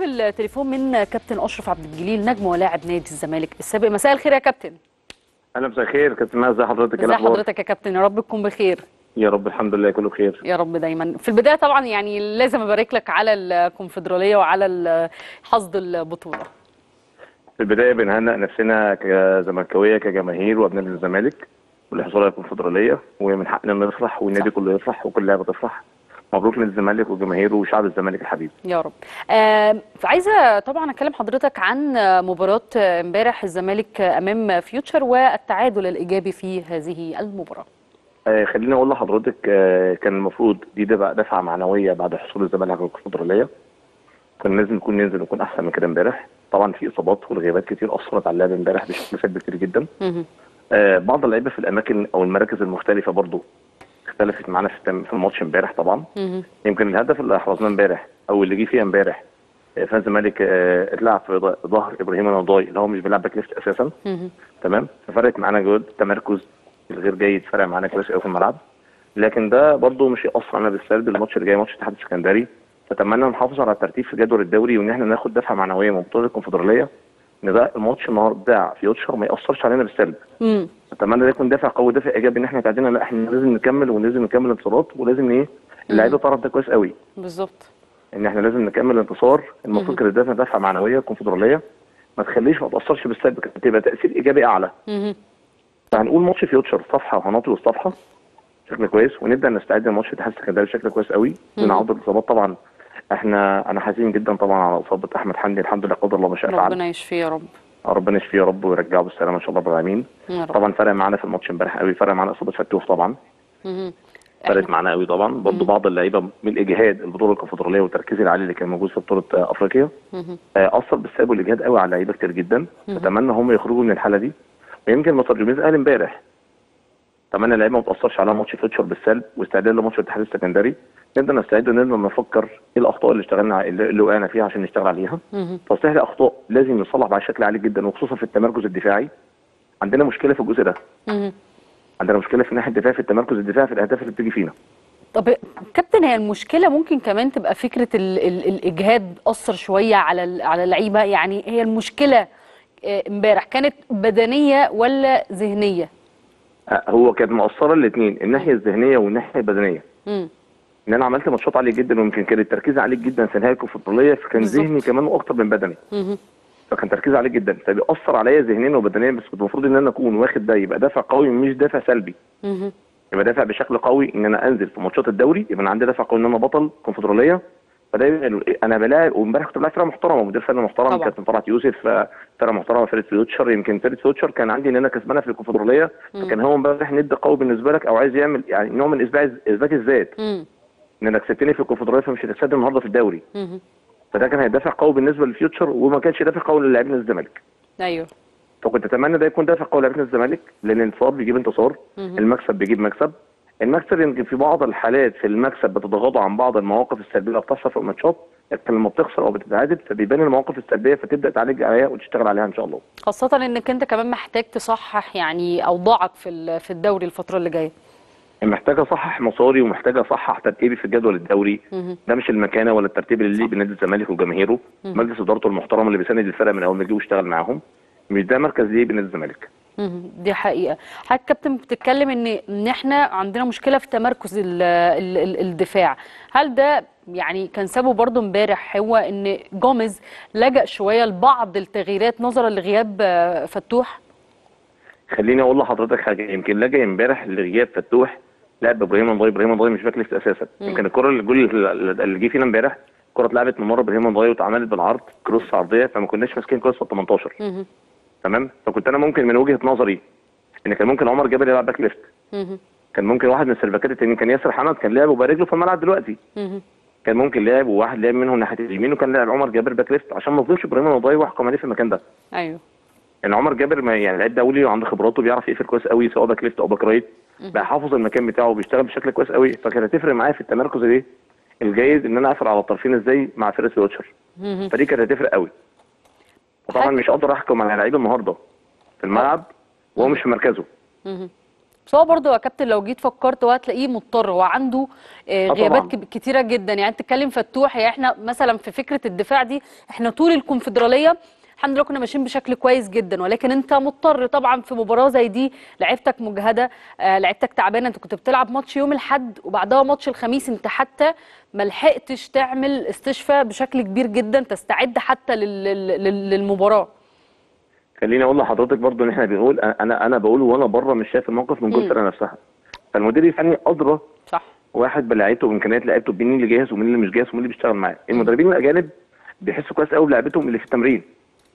هنستقبل تليفون من كابتن اشرف عبد الجليل نجم ولاعب نادي الزمالك السابق مساء الخير يا كابتن اهلا مساء الخير كابتن ماهر ازي حضرتك إيه ازي الأخبار؟ حضرتك يا كابتن يا رب تكون بخير يا رب الحمد لله كله بخير يا رب دايما في البدايه طبعا يعني لازم ابارك لك على الكونفدراليه وعلى ال- حصد البطوله في البدايه بنهنئ نفسنا كزملكاويه كجماهير وابناء الزمالك والحصول على الكونفدراليه ومن حقنا نفرح والنادي كله يفرح وكل لعبه تفرح مبروك للزمالك وجماهيره وشعب الزمالك الحبيب يا رب آه عايزه طبعا اكلم حضرتك عن مباراه امبارح الزمالك امام فيوتشر والتعادل الايجابي في هذه المباراه آه خليني اقول لحضرتك آه كان المفروض دي دفعه دفعه معنويه بعد حصول الزمالك على الكونفدراليه كان لازم نكون ننزل ونكون احسن من كده امبارح طبعا في اصابات والغيابات كتير اثرت على اللعب امبارح بشكل سلبي كتير جدا مهم. آه بعض اللعيبه في الاماكن او المراكز المختلفه برضو اختلفت معانا في التم- في الماتش امبارح طبعا مهم. يمكن الهدف اللي حرزناه امبارح او اللي جه فيها امبارح آه، فاز الزمالك آه، اتلعب في ظ- ظهر ابراهيم النضاي اللي هو مش بيلعب باك ليفت اساسا مهم. تمام ففرقت معانا جهد التمركز الغير جيد فرق معانا كويس قوي في الملعب لكن ده برضو مش هيأثر علينا بالسلب الماتش اللي جاي ماتش الاتحاد السكندري فاتمنى نحافظ على الترتيب في جدول الدوري وان احنا ناخد دفعه معنويه من بطوله الكونفدراليه ان ده الماتش النهارده بتاع فيوتشر ما يأثرش علينا بالسلب مم. اتمنى ده يكون دافع قوي دافع ايجابي ان احنا تعدينا لا احنا لازم نكمل ولازم نكمل انتصارات ولازم ايه اللعيبه تعرف ده كويس قوي بالظبط ان احنا لازم نكمل انتصار المفروض كانت دافع دفعه معنويه كونفدراليه ما تخليش ما تاثرش بالسلب كانت تبقى تاثير ايجابي اعلى مهم. فهنقول ماتش فيوتشر صفحه وهنطوي الصفحه بشكل كويس ونبدا نستعد لماتش الاتحاد السكندري بشكل كويس قوي ونعوض الاصابات طبعا احنا انا حزين جدا طبعا على اصابه احمد حمدي الحمد لله قدر الله ما شاء فعل ربنا يشفيه يا رب ربنا يشفيه يا رب ويرجعه بالسلامه ان شاء الله رب العالمين يا رب طبعا فرق معانا في الماتش امبارح قوي فرق معانا اصابه فتوح طبعا مهم. فرقت إحنا- معانا قوي طبعا برضه بعض اللعيبه من الاجهاد البطوله الكونفدراليه والتركيز العالي اللي كان موجود في بطوله آه، افريقيا مهم. آه، اثر بالسلب والاجهاد قوي على لعيبه كتير جدا اتمنى هم يخرجوا من الحاله دي ويمكن مستر جوميز قال امبارح اتمنى اللعيبه ما تاثرش على ماتش فيوتشر بالسلب واستعداد لماتش الاتحاد السكندري نبدا نستعد ونبدا نفكر ايه الاخطاء اللي اشتغلنا ع- اللي اللي وقعنا فيها عشان نشتغل عليها مهم. تصليح الاخطاء لازم يصلح بعد شكل عالي جدا وخصوصا في التمركز الدفاعي عندنا مشكله في الجزء ده مهم. عندنا مشكله في الناحيه الدفاعيه في التمركز الدفاعي في الاهداف اللي بتيجي فينا طب كابتن هي المشكله ممكن كمان تبقى فكره ال ال الاجهاد اثر شويه على ال- على اللعيبه يعني هي المشكله آه، امبارح كانت بدنيه ولا ذهنيه آه، هو كانت مقصره الاثنين الناحيه الذهنيه والناحيه البدنيه امم ان انا عملت ماتشات عاليه جدا ويمكن كان التركيز عليه جدا في نهايه الكونفدراليه فكان بالظبط. ذهني كمان واكتر من بدني مهم. فكان تركيز عليه جدا فبيأثر عليا ذهنيا وبدنيا بس كنت المفروض ان انا اكون واخد ده يبقى دافع قوي مش دافع سلبي مهم. يبقى دافع بشكل قوي ان انا انزل في ماتشات الدوري يبقى انا عندي دافع قوي ان انا بطل كونفدراليه فده يبقى ال- انا بلاعب وامبارح كنت بلاعب فرقه محترمه مدير فني محترم طبعا. كابتن طلعت يوسف آه، فرقه محترمه فرقه فيوتشر يمكن فرقه فيوتشر كان عندي ان انا كسبانه في الكونفدراليه فكان هو امبارح ند قوي بالنسبه لك او عايز يعمل يعني نوع من اثبات اثبات الذات مم. ان انا كسبتني في الكونفدراليه فمش هتكسبني النهارده في الدوري مهم. فده كان هيدافع قوي بالنسبه للفيوتشر وما كانش دافع قوي للاعبين الزمالك ايوه فكنت اتمنى ده يكون دافع قوي للاعبين الزمالك لان الانتصار بيجيب انتصار المكسب بيجيب مكسب المكسب يمكن في بعض الحالات في المكسب بتتغاضى عن بعض المواقف السلبيه اللي بتحصل في الماتشات لكن لما بتخسر او بتتعادل فبيبان المواقف السلبيه فتبدا تعالج عليها وتشتغل عليها ان شاء الله خاصه انك انت كمان محتاج تصحح يعني اوضاعك في ال- في الدوري الفتره اللي جايه محتاج اصحح مساري ومحتاج اصحح ترتيبي في الجدول الدوري مهم. ده مش المكانه ولا الترتيب اللي يليق بنادي الزمالك وجماهيره مجلس ادارته المحترم اللي بيساند الفرقه من اول ما جه واشتغل معاهم مش ده مركز ليه بنادي الزمالك مهم. دي حقيقة حضرتك كابتن بتتكلم ان ان احنا عندنا مشكلة في تمركز ال ال ال الدفاع هل ده يعني كان سببه برضو امبارح هو ان جوميز لجأ شوية لبعض التغييرات نظرا لغياب آه، فتوح خليني اقول لحضرتك حاجه يمكن لجأ امبارح لغياب فتوح لعب ابراهيم انضاي ابراهيم انضاي مش باك ليفت اساسا يمكن الكره اللي الجول اللي جه فينا امبارح الكره اتلعبت من مره ابراهيم انضاي واتعملت بالعرض كروس عرضيه فما كناش ماسكين كويس في ال 18 مهم. تمام فكنت انا ممكن من وجهه نظري ان كان ممكن عمر جابر يلعب باك ليفت مهم. كان ممكن واحد من السيرفاكات التانيين كان ياسر حمد كان لعب وبارجله في الملعب دلوقتي مهم. كان ممكن لعب وواحد لعب منهم ناحيه اليمين وكان لاعب عمر جابر باك ليفت عشان ما اظلمش ابراهيم انضاي واحكم عليه في المكان ده ايوه ان عمر جابر ما يعني لعيب دولي وعنده خبراته بيعرف يقفل كويس قوي سواء باك ليفت او باك رايت بقى حافظ المكان بتاعه وبيشتغل بشكل كويس قوي فكانت هتفرق معايا في التمركز ايه الجيد ان انا اقفل على الطرفين ازاي مع فرقه الواتشر مهم. فدي كانت هتفرق قوي وطبعا حاجة- مش قادر احكم على لعيب النهارده في الملعب وهو مش في مركزه مهم. بس هو برضه يا كابتن لو جيت فكرت هو هتلاقيه مضطر هو عنده آه، آه غيابات طبعاً. كب- كتيره جدا يعني انت تتكلم فتوح يعني احنا مثلا في فكره الدفاع دي احنا طول الكونفدراليه الحمد لله كنا ماشيين بشكل كويس جدا ولكن انت مضطر طبعا في مباراه زي دي لعيبتك مجهده آه، لعيبتك تعبانه انت كنت بتلعب ماتش يوم الاحد وبعدها ماتش الخميس انت حتى ما لحقتش تعمل استشفاء بشكل كبير جدا تستعد حتى لل- لل- لل- للمباراه خليني اقول لحضرتك برضو ان احنا بنقول انا انا بقول وانا بره مش شايف الموقف من جوه مم. الفرقه نفسها فالمدير الفني ادرى صح واحد بلعيبته وامكانيات لعيبته مين اللي جاهز ومين اللي مش جاهز ومين اللي بيشتغل معاه المدربين الاجانب بيحسوا كويس قوي بلعيبتهم اللي في التمرين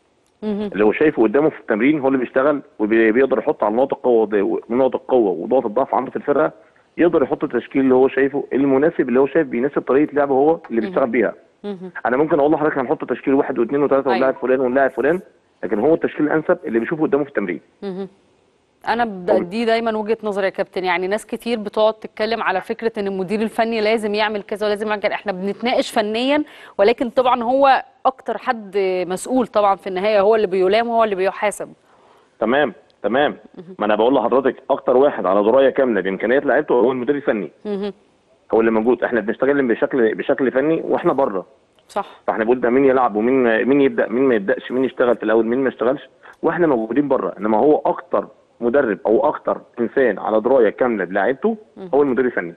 مهم. اللي هو شايفه قدامه في التمرين هو اللي بيشتغل وبيقدر يحط على نقط القوه دي- نقط القوه ونقط الضعف عنده في الفرقه يقدر يحط التشكيل اللي هو شايفه المناسب اللي هو شايف بيناسب طريقه لعبه هو اللي بيشتغل بيها مهم. انا ممكن اقول لحضرتك هنحط تشكيل واحد واثنين وثلاثه أيوة. ونلاعب فلان ونلاعب فلان لكن هو التشكيل الانسب اللي بيشوفه قدامه في التمرين مهم. انا بد- دي دايما وجهة نظري يا كابتن يعني ناس كتير بتقعد تتكلم على فكرة ان المدير الفني لازم يعمل كذا ولازم يعمل كذا احنا بنتناقش فنيا ولكن طبعا هو اكتر حد مسؤول طبعا في النهاية هو اللي بيلام وهو اللي بيحاسب تمام تمام ما انا بقول لحضرتك اكتر واحد على درايه كامله بامكانيات لعيبته هو المدير الفني مهم. هو اللي موجود احنا بنشتغل بشكل بشكل فني واحنا بره صح فاحنا بنقول ده مين يلعب ومين مين يبدا مين ما يبداش مين يشتغل في الاول مين ما يشتغلش واحنا موجودين بره انما هو اكتر مدرب او اكتر انسان على درايه كامله بلاعيبته هو المدير الفني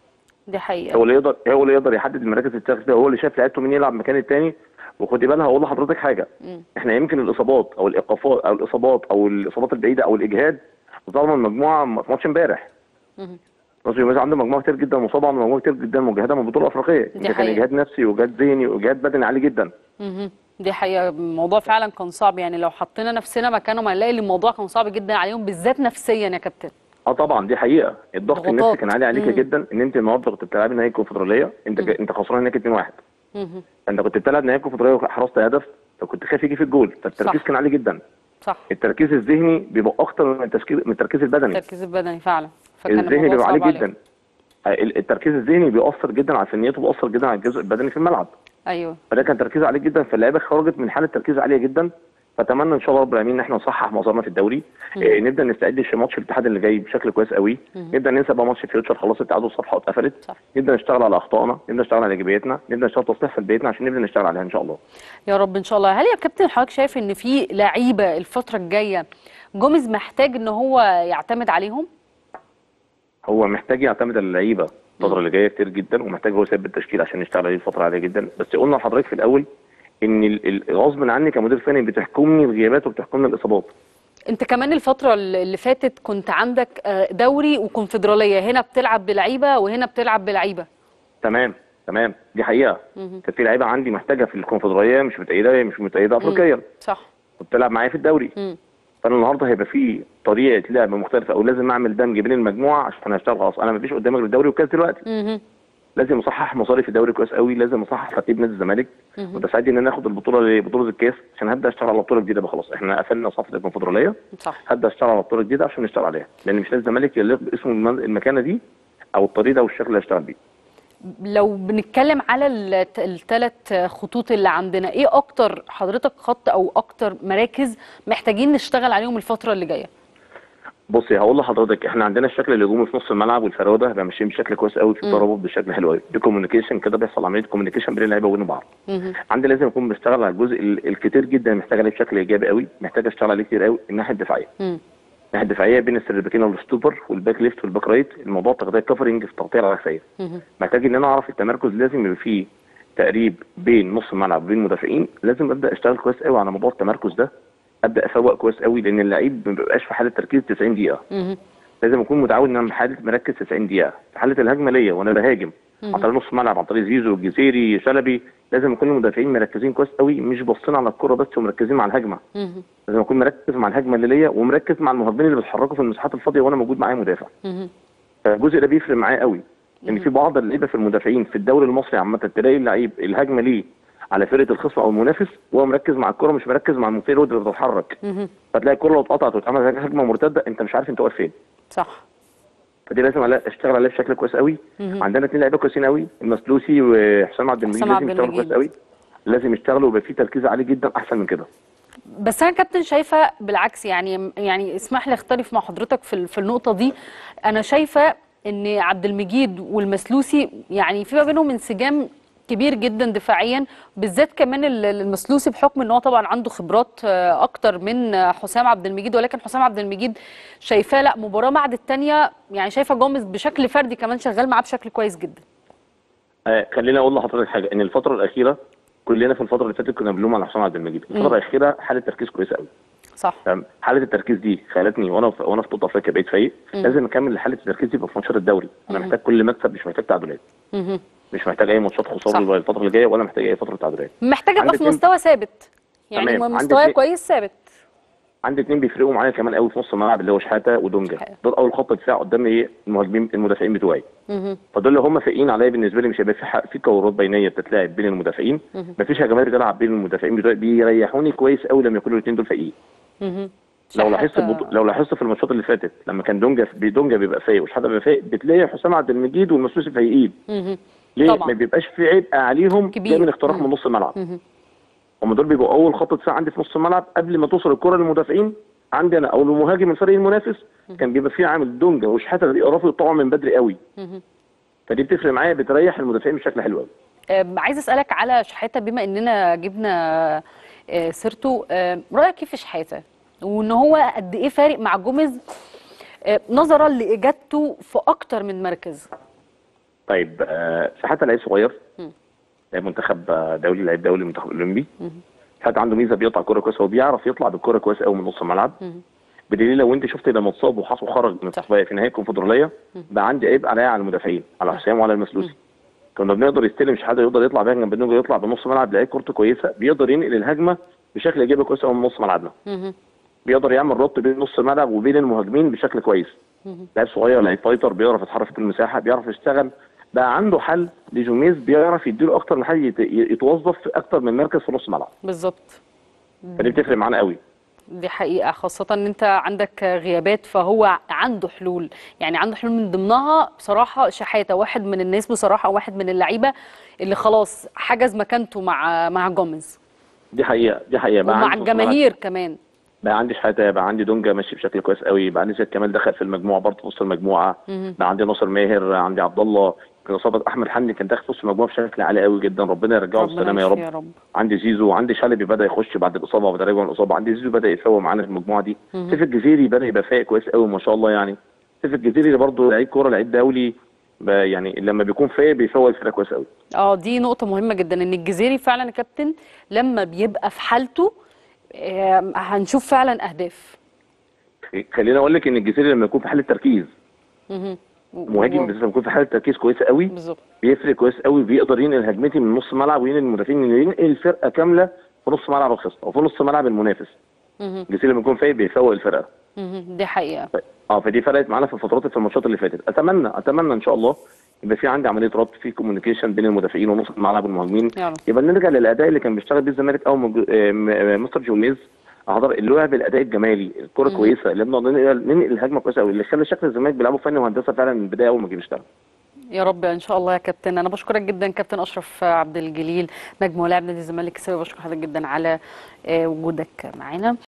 دي حقيقة هو اللي يقدر هو اللي يقدر يحدد المراكز اللي تشتغل فيها هو اللي شايف لعيبته مين يلعب مكان التاني وخدي بالها هقول لحضرتك حاجه مم. احنا يمكن الاصابات او الايقافات او الاصابات او الاصابات البعيده او الاجهاد ظلم المجموعه في ماتش امبارح مهم. ماتش امبارح عنده مجموعه كتير جدا مصابه عنده مجموعه كتير جدا مجهده من البطوله الافريقيه ده كان حقيقة. اجهاد نفسي واجهاد ذهني واجهاد بدني عالي جدا مهم. دي حقيقة الموضوع فعلا كان صعب يعني لو حطينا نفسنا مكانهم هنلاقي ان الموضوع كان صعب جدا عليهم بالذات نفسيا يا كابتن اه طبعا دي حقيقه الضغط ضغوطات. النفسي كان عالي عليك مم. جدا ان انت النهارده كنت بتلعبي نهائي الكونفدراليه انت مم. انت خسران هناك 2-1 مهم. انت كنت بتلعب نهائي الكونفدراليه وحرزت هدف فكنت خايف يجي في الجول فالتركيز صح. كان عالي جدا صح التركيز الذهني بيبقى اكتر من التشكيل من التركيز البدني التركيز البدني فعلا فكان الذهني الموضوع بيبقى عالي صعب عليهم. جدا ال- التركيز الذهني بيأثر جدا على فنيته وبيأثر جدا على الجزء البدني في الملعب ايوه فده كان تركيز عالي جدا فاللعيبه خرجت من حاله تركيز عاليه جدا فاتمنى ان شاء الله رب العالمين ان احنا نصحح معظمنا في الدوري إيه نبدا نستعد لماتش الاتحاد اللي جاي بشكل كويس قوي نبدا ننسى بقى ماتش فيوتشر خلاص التعادل الصفحه اتقفلت صح. نبدا نشتغل على اخطائنا نبدا نشتغل على ايجابياتنا نبدا نشتغل تصليح سلبياتنا عشان نبدا نشتغل عليها ان شاء الله يا رب ان شاء الله هل يا كابتن حضرتك شايف ان في لعيبه الفتره الجايه جوميز محتاج ان هو يعتمد عليهم هو محتاج يعتمد على اللعيبه الفتره اللي جايه كتير جدا ومحتاج هو يثبت التشكيل عشان يشتغل عليه الفتره عاليه جدا بس قلنا لحضرتك في الاول ان ال- ال- غصب عني كمدير فني بتحكمني الغيابات وبتحكمني الاصابات انت كمان الفتره اللي فاتت كنت عندك آه، دوري وكونفدراليه هنا بتلعب بلعيبه وهنا بتلعب بلعيبه تمام تمام دي حقيقه مهم. كانت في لعيبه عندي محتاجه في الكونفدراليه مش متأيده مش متأيده افريقيا صح وبتلعب معايا في الدوري مم. فانا النهارده هيبقى في طريقه لعب مختلفه او لازم اعمل دمج بين المجموعه عشان اشتغل خلاص انا مفيش قدامي غير الدوري والكاس دلوقتي مهم. لازم اصحح مصاريف الدوري كويس قوي لازم اصحح ترتيب نادي الزمالك مهم. وتساعدني ان انا اخد البطوله بطوله الكاس عشان هبدا اشتغل على بطوله جديده بقى خلاص احنا قفلنا صفحه الكونفدراليه صح هبدا اشتغل على بطوله جديده عشان نشتغل عليها لان مش نادي الزمالك يليق باسم الم- المكانه دي او الطريقه او الشكل اللي هشتغل بيه لو بنتكلم على الثلاث خطوط اللي عندنا ايه اكتر حضرتك خط او اكتر مراكز محتاجين نشتغل عليهم الفتره اللي جايه بصي هقول لحضرتك احنا عندنا الشكل الهجومي في نص الملعب والفراوده هيبقى ماشيين بشكل كويس قوي في الترابط بشكل حلو قوي في كوميونيكيشن كده بيحصل عمليه كوميونيكيشن بين اللعيبه وبين بعض مهم. عندي لازم اكون بشتغل على الجزء ال- الكتير جدا محتاج عليه بشكل ايجابي قوي محتاج اشتغل عليه كتير قوي الناحيه الدفاعيه مم. الناحيه الدفاعيه بين السيربكين والستوبر والباك ليفت والباك رايت الموضوع تغطيه كفرنج في التغطيه العكسيه مهم. محتاج ان انا اعرف التمركز لازم يبقى فيه تقريب بين نص الملعب وبين المدافعين لازم ابدا اشتغل كويس قوي على موضوع التمركز ده ابدا افوق كويس قوي لان اللعيب ما بيبقاش في حاله تركيز 90 دقيقه مهم. لازم اكون متعود ان انا بحاله مركز 90 دقيقه في حاله الهجمه ليا وانا بهاجم عن طريق نص الملعب عن طريق زيزو الجزيري شلبي لازم يكون المدافعين مركزين كويس قوي مش باصين على الكره بس ومركزين مع الهجمه مهم. لازم اكون مركز مع الهجمه اللي ليا ومركز مع المهاجمين اللي بيتحركوا في المساحات الفاضيه وانا موجود معايا مدافع مهم. فالجزء ده بيفرق معايا قوي لان في بعض اللعيبه في المدافعين في الدوري المصري عامه تلاقي اللعيب الهجمه ليه على فرقه الخصم او المنافس وهو مركز مع الكره مش مركز مع المفيرود اللي بتتحرك مهم. فتلاقي الكره لو اتقطعت واتعمل هجمه مرتده انت مش عارف انت واقف فين صح فدي لازم ألا- اشتغل عليها بشكل كويس قوي عندنا اثنين لعيبه كويسين قوي المسلوسي وحسام عبد المجيد حسام لازم عبد يشتغلوا كويس المجيد. قوي لازم يشتغلوا ويبقى في تركيز عالي جدا احسن من كده بس انا كابتن شايفه بالعكس يعني يعني اسمح لي اختلف مع حضرتك في ال- في النقطه دي انا شايفه ان عبد المجيد والمسلوسي يعني في ما بينهم انسجام كبير جدا دفاعيا بالذات كمان ال- المسلوسي بحكم ان هو طبعا عنده خبرات آه، اكتر من آه، حسام عبد المجيد ولكن حسام عبد المجيد شايفاه لا مباراه بعد الثانيه يعني شايفه جوميز بشكل فردي كمان شغال معاه بشكل كويس جدا آه خليني اقول لحضرتك حاجه ان الفتره الاخيره كلنا في الفتره اللي فاتت كنا بنلوم على حسام عبد المجيد الفتره الاخيره حاله تركيز كويسه قوي صح تمام حاله التركيز دي خلتني وانا في وانا في بطوله افريقيا بقيت فايق لازم اكمل حاله التركيز دي في ماتشات الدوري انا محتاج كل مكسب مش محتاج تعادلات مهم. مش محتاج اي ماتشات صح. خساره الفتره اللي جايه ولا محتاج اي فتره تعادلات محتاج ابقى عندك في اتنين- مستوى ثابت يعني تمام. عندك مستواي اتنين- كويس ثابت عندي اتنين بيفرقوا معايا كمان قوي في نص الملعب اللي هو شحاته ودونجا حقيقة. دول اول خط دفاع قدام ايه المهاجمين المدافعين بتوعي مهم. فدول اللي هم فايقين عليا بالنسبه لي مش هيبقى في حق في كورات بينيه بتتلعب بين المدافعين مفيش هجمات بتلعب بين المدافعين بتوعي بيريحوني كويس قوي لما يكونوا الاثنين دول فايقين مهم. لو شحاتة- لاحظت البطو... لو لاحظت في الماتشات اللي فاتت لما كان دونجا دونجا بيبقى فايق وشحاته بيبقى فايق بتلاقي حسام عبد المجيد والمسلوسي فايقين مهم. ليه طبعا. ما بيبقاش في عبء عليهم كبير. جاي من اختراق مم. من نص الملعب مهم. هم دول بيبقوا اول خط دفاع عندي في نص الملعب قبل ما توصل الكره للمدافعين عندي انا او المهاجم الفريق المنافس كان بيبقى فيه عامل دونجا وشحاته بيقرفوا يقطعوا من بدري قوي مهم. فدي بتفرق معايا بتريح المدافعين بشكل حلو قوي أم، عايز اسالك على شحاته بما اننا جبنا آه، سيرته أم، رايك كيف في شحاته وان هو قد ايه فارق مع جوميز آه، نظرا لاجادته في اكتر من مركز طيب آه، شحاته لعيب صغير مم. لعيب منتخب آه، دولي لعيب دولي منتخب اولمبي شحاته عنده ميزه بيقطع كوره كويسه هو بيعرف يطلع بالكوره كويس قوي من نص الملعب مم. بدليل لو انت شفت لما اتصاب وحص وخرج من صح. التصفيه في نهائي الكونفدراليه بقى عندي عيب عليا على المدافعين على حسام وعلى المسلوسي كنا بنقدر يستلم شحاته يقدر يطلع بيها جنب النجم يطلع بنص ملعب لعيب كورته كويسه بيقدر ينقل الهجمه بشكل ايجابي كويس قوي من نص ملعبنا مهم. بيقدر يعمل ربط بين نص الملعب وبين المهاجمين بشكل كويس لاعب صغير لعيب فايتر بيعرف يتحرك في المساحه بيعرف يشتغل بقى عنده حل لجوميز بيعرف يديله اكتر من حل يت- يتوظف في اكتر من مركز في نص الملعب بالظبط فدي بتفرق معانا قوي دي حقيقة خاصة ان انت عندك غيابات فهو عنده حلول يعني عنده حلول من ضمنها بصراحة شحاتة واحد من الناس بصراحة واحد من اللعيبة اللي خلاص حجز مكانته مع مع جوميز دي حقيقه دي حقيقه بقى ومع عندي نص ملعب- الجماهير كمان بقى عندي شحاته بقى عندي دونجا ماشي بشكل كويس قوي بقى عندي زياد كمال دخل في المجموعه برضه في وسط المجموعه بقى عندي ناصر ماهر عندي عبد الله كان اصابه احمد حمدي كان داخل في وسط المجموعه بشكل عالي قوي جدا ربنا يرجعه ربنا بالسلامه يا يشفيه رب يا رب عندي زيزو وعندي شلبي بدا يخش بعد الاصابه وبدا يرجع من الاصابه عندي زيزو بدا يسوى معانا في المجموعه دي سيف الجزيري بدا يبقى فايق كويس قوي ما شاء الله يعني سيف الجزيري برضه لعيب كوره لعيب دولي ب- يعني لما بيكون فايق بيفوق الفرقه كويس قوي اه دي نقطة مهمة جدا ان الجزيري فعلا يا كابتن لما بيبقى في حالته آم، هنشوف فعلا اهداف خليني اقول لك ان الجزيري لما يكون في حاله تركيز مهم. و- مهاجم و- بالذات لما يكون في حاله تركيز كويسه قوي بالظبط بيفرق كويس قوي بيقدر ينقل هجمتي من نص الملعب وينقل المدافعين ينقل الفرقه كامله في نص ملعب الخصم او في نص ملعب المنافس مهم. الجزيري لما يكون فايق بيفوق الفرقه مهم. دي حقيقة ف- اه فدي فرقت معانا في الفترات في الماتشات اللي فاتت اتمنى اتمنى ان شاء الله يبقى في عندي عمليه ربط في كوميونيكيشن بين المدافعين ونص الملعب والمهاجمين يا رب. يبقى نرجع للاداء اللي كان بيشتغل بيه الزمالك او مج- آه، م- آه، مستر جوميز حضر اللعب الاداء الجمالي الكره كويسه اللي بنقدر ننقل ننقل الهجمه كويسه قوي اللي خلى شكل الزمالك بيلعبوا فني وهندسه فعلا من البدايه اول ما جه بيشتغل يا رب ان شاء الله يا كابتن انا بشكرك جدا كابتن اشرف عبد الجليل نجم ولاعب نادي الزمالك السابق بشكر حضرتك جدا على آه، وجودك معانا